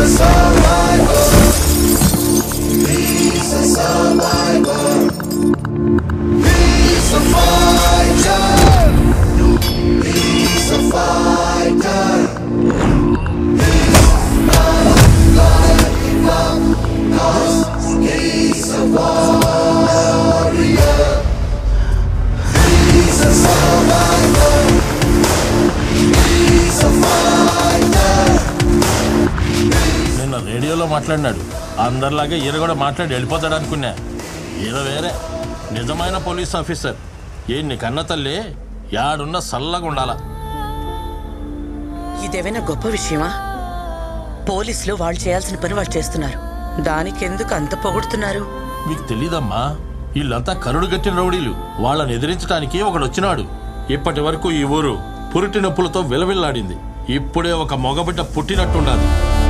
నిన్న రేడియోలో మాట్లాడినాడు అందరిలాగే ఈయన కూడా మాట్లాడి వెళ్ళిపోతాడు అనుకున్నా ఈయన వేరే నిజమైన పోలీస్ ఆఫీసర్ ఈయన్ని కన్న తల్లి యాడున్న సల్లగా ఉండాలా ఇదేమైనా గొప్ప విషయమా పోలీసులు వాళ్ళు చేయాల్సిన పని వాళ్ళు చేస్తున్నారు దానికి ఎందుకు అంత పొగుడుతున్నారు మీకు తెలీదమ్మా వీళ్ళంతా కరుడు గట్టిన రౌడీలు వాళ్ళని ఎదిరించడానికి ఒకడు వచ్చినాడు ఇప్పటి వరకు ఈ ఊరు పురిటి నొప్పులతో విలవిల్లాడింది ఇప్పుడే ఒక మగబిడ్డ పుట్టినట్టుండాలి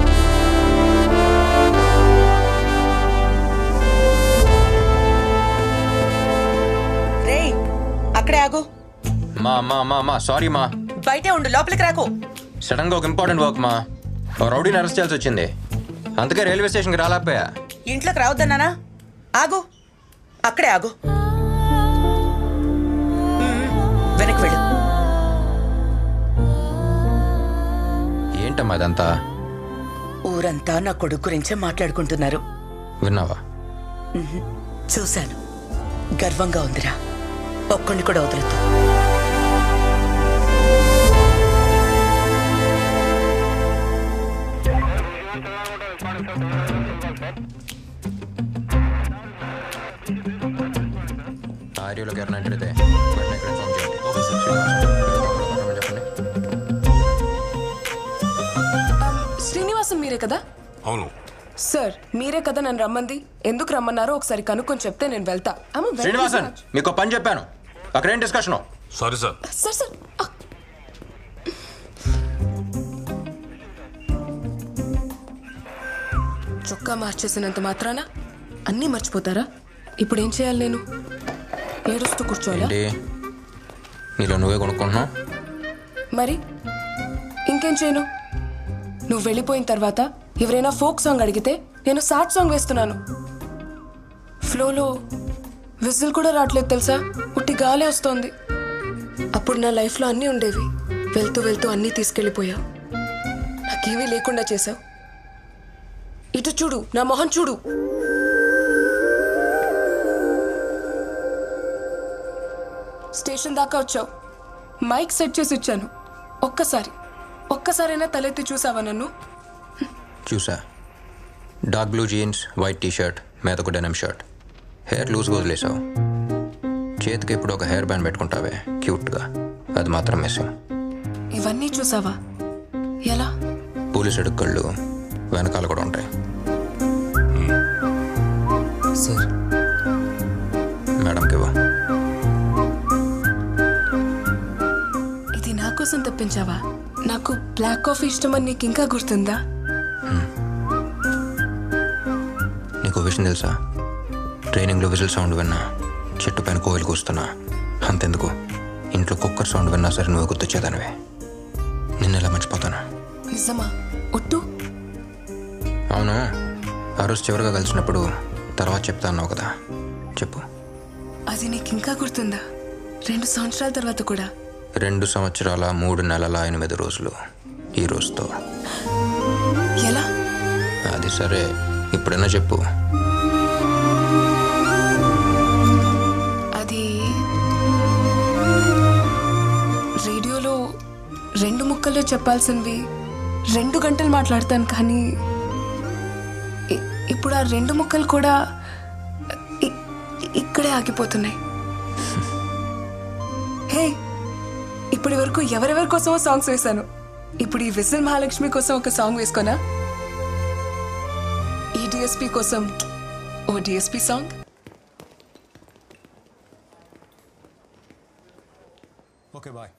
రేయ్ అక్కడే ఆగు మా మా మా మా సారీ మా బయటే ఉండు లోపలికి రాకు సడన్ గా ఒక ఇంపార్టెంట్ వర్క్ మా ఒక రౌడీని అరెస్ట్ చేయాల్సి వచ్చింది అందుకే రైల్వే స్టేషన్కి రాలేకపోయా ఇంట్లోకి రావద్దన్నానా ఆగు అక్కడే ఆగు మ్మ్. వెనక్కి వెళ్ళు ఏంటమ్మా ఇదంతా ఊరంతా నా కొడుకు గురించే మాట్లాడుకుంటున్నారు విన్నావా చూశాను గర్వంగా ఉందిరా ఒక్కడిని కూడా వదలొద్దు ఆ ఏరియాలోకి ఎవరైనా ఎంటర్ అయితే వెంటనే ఇక్కడ ఇన్ఫార్మ్ చేయండి శ్రీనివాసన్, చెప్పండి శ్రీనివాసం మీరే కదా అవును సార్ మీరే కదా నన్ను రమ్మంది ఎందుకు రమ్మన్నారో ఒకసారి కనుక్కొని చెప్తే నేను వెళ్తా I'm a very Srinivasan busy man. మీకు ఒక పని చెప్పాను అక్కడేం discussion sorry sir sir sir ఆ, చొక్కా మార్చేసినంత మాత్రాన అన్నీ మర్చిపోతారా ఇప్పుడు ఏం చేయాలి నేను ఏడుస్తూ కూర్చోవాలా ఏంటి నీలో నువ్వే కొనుక్కుంటున్నావు మరి ఇంకేం చేయను నువ్వు వెళ్ళిపోయిన తర్వాత ఎవరైనా ఫోక్ సాంగ్ అడిగితే నేను సాడ్ సాంగ్ వేస్తున్నాను ఫ్లోలో విజిల్ కూడా రావట్లేదు తెలుసా ఉట్టి గాలే వస్తోంది అప్పుడు నా లైఫ్లో అన్నీ ఉండేవి వెళ్తూ వెళ్తూ అన్నీ తీసుకెళ్ళిపోయావు నాకేమీ లేకుండా చేసావు ఇటు చూడు నా మొహం చూడు స్టేషన్ దాకా వచ్చావు మైక్ సెట్ చేసి ఇచ్చాను ఒక్కసారి ఒక్కసారైనా తలెత్తి చూసావా నన్ను చూసా dark blue jeans white T shirt మీదకు డెనమ్ షర్ట్ హెయిర్ లూజ్గా వదిలేసావు చేతికి ఇప్పుడు ఒక హెయిర్ బ్యాండ్ పెట్టుకుంటావే క్యూట్గా అది మాత్రం మిస్సింగ్ ఇవన్నీ చూసావా ఎలా పోలీసు అడుక్కళ్ళు వెనకాల కూడా ఉంటాయి సార్ మేడంకి ఇవ్వ ఇది నా కోసం తెప్పించావా నాకు బ్లాక్ కాఫీ ఇష్టమని నీకు ఇంకా గుర్తుందా నీకు ఓ విషయం తెలుసా ట్రైనింగ్లో విజిల్ సౌండ్ విన్నా చెట్టు పైన కోయిలు కూస్తున్నా అంతెందుకు ఇంట్లో కుక్కర్ సౌండ్ విన్నా సరే నువ్వు గుర్తొచ్చేదానివే నిన్న ఎలా మర్చిపోతాను నిజమా ఒట్టు అవును ఆ రోజు చివరిగా కలిసినప్పుడు తర్వాత చెప్తా అన్నావు కదా చెప్పు అది నీకు ఇంకా గుర్తుందా రెండు సంవత్సరాల తర్వాత కూడా రెండు సంవత్సరాల మూడు నెలల ఎనిమిది రోజులు ఈ రోజుతో ఎలా అది సరే ఇప్పుడైనా చెప్పు అది రేడియోలో రెండు ముక్కల్లో చెప్పాల్సినవి రెండు గంటలు మాట్లాడతాను కానీ ఇ- ఇప్పుడు ఆ రెండు ముక్కలు కూడా ఇ- ఇక్కడే ఆగిపోతున్నాయి హే ఇప్పటి వరకు ఎవరెవరి కోసమో సాంగ్స్ వేశాను ఇప్పుడు ఈ విజిల్ మహాలక్ష్మి కోసం ఒక సాంగ్ వేసుకోనా ఈ డిఎస్పి కోసం ఓ DSP song okay boy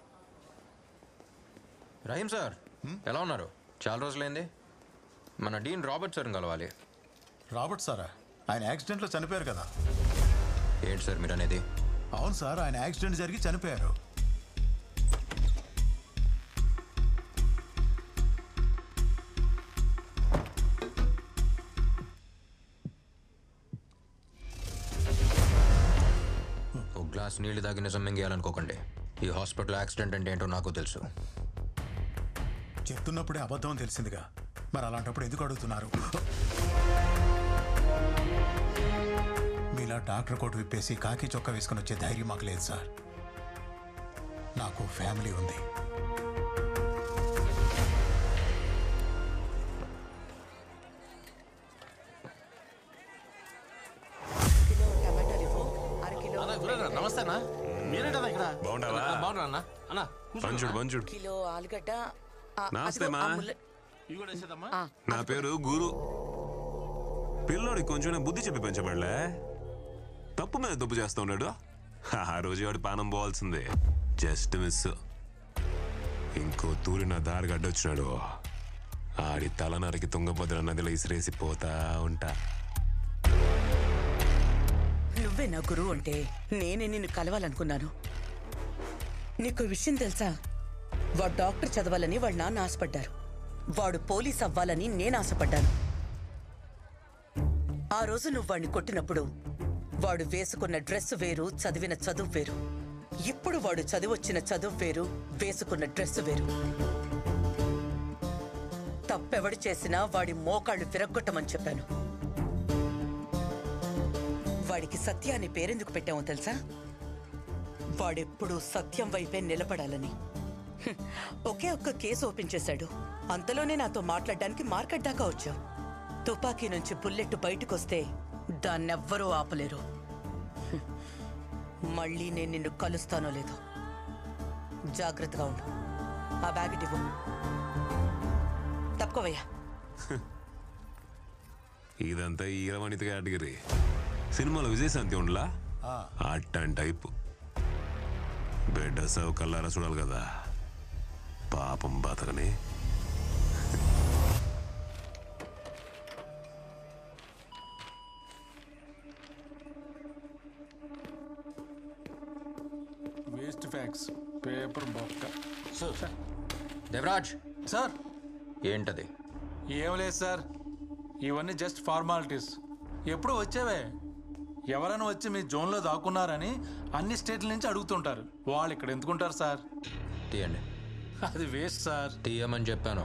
Rahim sir ఎలా ఉన్నారు చాలా రోజులైంది మన డీన్ రాబర్ట్ సార్ని కలవాలి రాబర్ట్ సారా ఆయన యాక్సిడెంట్లో చనిపోయారు కదా ఏంటి సార్ మీరు అనేది అవును సార్ ఆయన యాక్సిడెంట్ జరిగి చనిపోయారు గ్లాస్ నీళ్లు తాగి నిజం మింగేయాలనుకోకండి ఈ హాస్పిటల్ యాక్సిడెంట్ అంటే ఏంటో నాకు తెలుసు చెప్తున్నప్పుడే అబద్ధం తెలిసిందిగా మరి అలాంటప్పుడు ఎందుకు అడుగుతున్నారు మీలా డాక్టర్ కోట్ విప్పేసి కాకి చొక్కా వేసుకుని వచ్చే ధైర్యం మాకు లేదు సార్ నాకు ఫ్యామిలీ ఉంది కిలో టమాటాలు ఇవ్వు అర కిలో అన్నా గురన్నా నమస్తే అన్న మీరేంటన్నా ఇక్కడ బాగున్నావా? బాగున్నా అన్న అన్న పంచుడు పంచుడు కిలో ఆలుగడ్డ ఆ, నమస్తే, అదిగో మా. ఆ ముల్ల- ఇవి కూడా వేసేదమ్మా ఆ, నా పేరు గురు పిల్లోడికి కొంచెం బుద్ధి చెప్పి పెంచబడలే తప్పు మీద తప్పు చేస్తూ ఉన్నాడు ఆ రోజు వాడు పానం పోవాల్సిందే జస్ట్ మిస్ ఇంకో తూరి నా దారి గడ్డొచ్చినాడు ఆడి తల నరికి తుంగభద్ర నదిలో ఇసిరేసి పోతా ఉంటా నువ్వే నా గురువు అంటే నేనే నిన్ను కలవాలనుకున్నాను నీకు విషయం తెలుసా వాడు డాక్టర్ చదవాలని వాళ్ళ నాన్న ఆశపడ్డారు వాడు పోలీస్ అవ్వాలని నేను ఆశపడ్డాను ఆ రోజు నువ్వు వాడిని కొట్టినప్పుడు వాడు వేసుకున్న డ్రెస్ వేరు చదివిన చదువు వేరు ఇప్పుడు వాడు చదివొచ్చిన చదువు వేరు వేసుకున్న డ్రెస్ వేరు తప్పెవడు చేసినా వాడి మోకాళ్ళు విరగ్గొట్టమని చెప్పాను వాడికి సత్య అనే పేరెందుకు పెట్టామో తెలుసా వాడెప్పుడు సత్యం వైపే నిలబడాలని హ్మ్. ఒకే ఒక్క కేసు ఓపెన్ చేశాడు అంతలోనే నాతో మాట్లాడడానికి మార్కెట్ దాకా వచ్చావు తుపాకీ నుంచి బుల్లెట్ బయటకొస్తే దాన్నెవ్వరూ ఆపలేరు హ్మ్. మళ్ళీ నేను నిన్ను కలుస్తానో లేదో జాగ్రత్తగా ఉండు ఆ బ్యాగ్ ఇవ్వు తప్పుకోవయ్యా ఇదంతా ఈ ఇరవణిత కేటగిరీ సినిమాలో విజయశాంతి ఉండలా అట్టని టైపు బిడ్డ సవ్ కల్లారా చూడాలి కదా పాపం బతకని వేస్ట్ ఫ్యాక్స్ పేపర్ బొక్క సార్ దేవరాజ్ సార్ ఏంటది ఏం లేదు సార్ ఇవన్నీ జస్ట్ ఫార్మాలిటీస్ ఎప్పుడు వచ్చేవే ఎవరైనా వచ్చి మీ జోన్లో దాక్కున్నారని అన్ని స్టేట్ల నుంచి అడుగుతుంటారు వాళ్ళు ఇక్కడ ఎందుకుంటారు సార్ తీయండి అది వేస్ట్ సార్ తీయమని చెప్పాను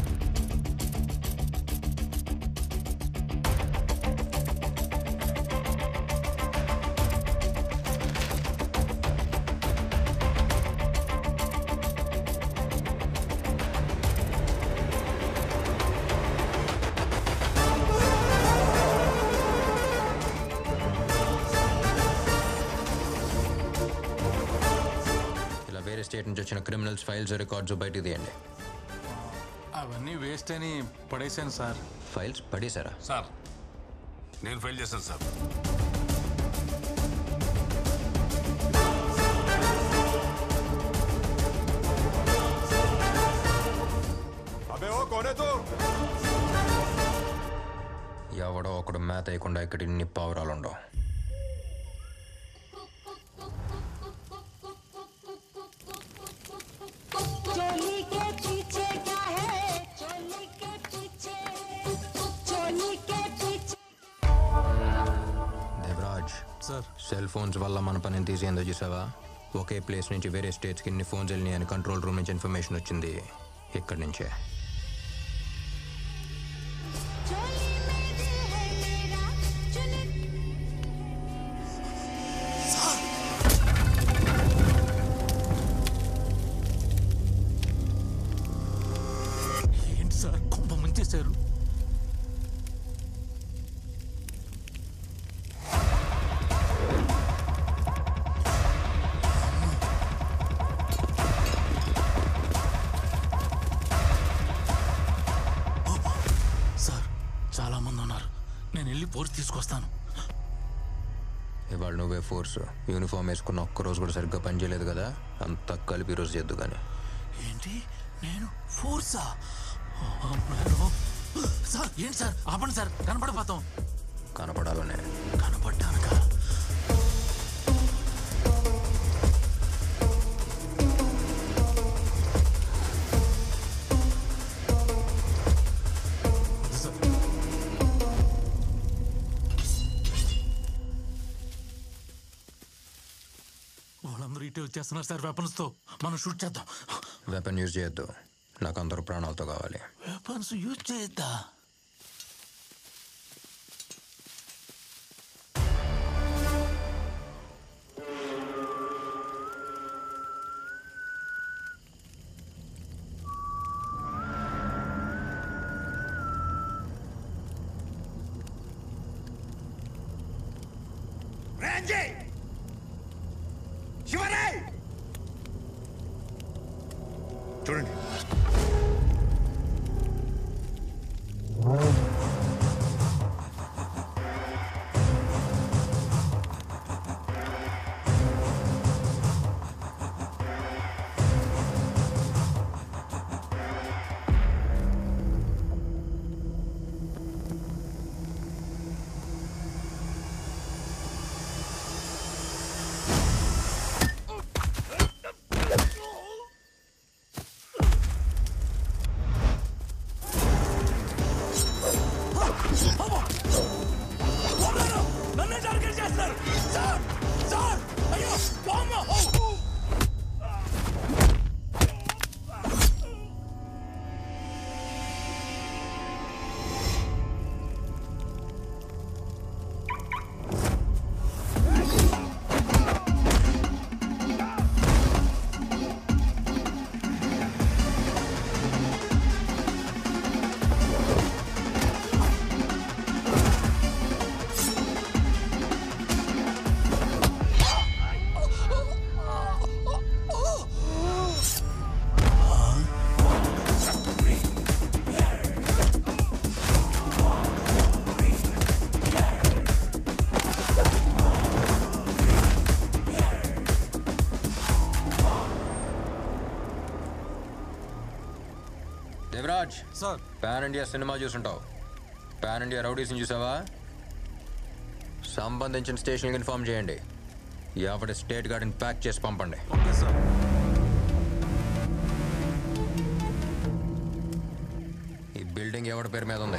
ఇలా వేరే స్టేట్ నుంచి వచ్చిన క్రిమినల్స్ ఫైల్స్ రికార్డ్స్ బయటకు తీయండి అవన్నీ వేస్ట్ అని పడేశాను సార్ ఫైల్స్ పడేశారా సార్ నేను ఫెయిల్ చేశాను సార్ अबे ओ कौन है तू ఎవడో ఒకడు మేత వేయకుండా ఇక్కడ ఇన్ని పావురాలు ఉండవు चोली के पीछे क्या है चोली के पीछे चोली के पीछे దేవరాజ్ సార్ సెల్ ఫోన్స్ వల్ల మన పనిని తీసేందో చూసావా ఒకే ప్లేస్ నుంచి వేరే స్టేట్స్కి ఇన్ని ఫోన్స్ వెళ్ళినాయి అని కంట్రోల్ రూమ్ నుంచి ఇన్ఫర్మేషన్ వచ్చింది ఇక్కడి నుంచే चोली में दिल है मेरा चुनी ఏంటి సార్ కుంభ ముంచేశారు సార్ చాలా మంది ఉన్నారు నేను వెళ్ళి పోర్స్ తీసుకొస్తాను ఇవాళ నువ్వే ఫోర్స్ యూనిఫామ్ వేసుకున్న ఒక్క రోజు కూడా సరిగ్గా పనిచేయలేదు కదా అంతా కలిపి ఈరోజు చేద్దు కానీ ఏంటి నేను ఫోర్సా అమ్మో. సార్ ఏంటి సార్ ఆపండి సార్ కనపడిపోతాం కనపడాలనే కనపడ్డానుక వచ్చేస్తున్నారు సార్ వెపన్స్ తో మనం షూట్ చేద్దాం వెపన్ యూజ్ చేయొద్దు నాకు అందరూ ప్రాణాలతో కావాలి వెపన్స్ యూజ్ చేద్దా చూడండి నన్నే టార్గెట్ చేస్తున్నారు సార్ సార్ అయ్యో బామ్మ Devaraj sir pan India cinema చూసుంటావు పాన్ ఇండియా రౌడీస్ని చూసావా సంబంధించిన స్టేషన్కి ఇన్ఫార్మ్ చేయండి ఎవరి స్టేట్ గార్డెన్ ప్యాక్ చేసి పంపండి ఓకే సార్ ఈ బిల్డింగ్ ఎవరి పేరు మీద ఉంది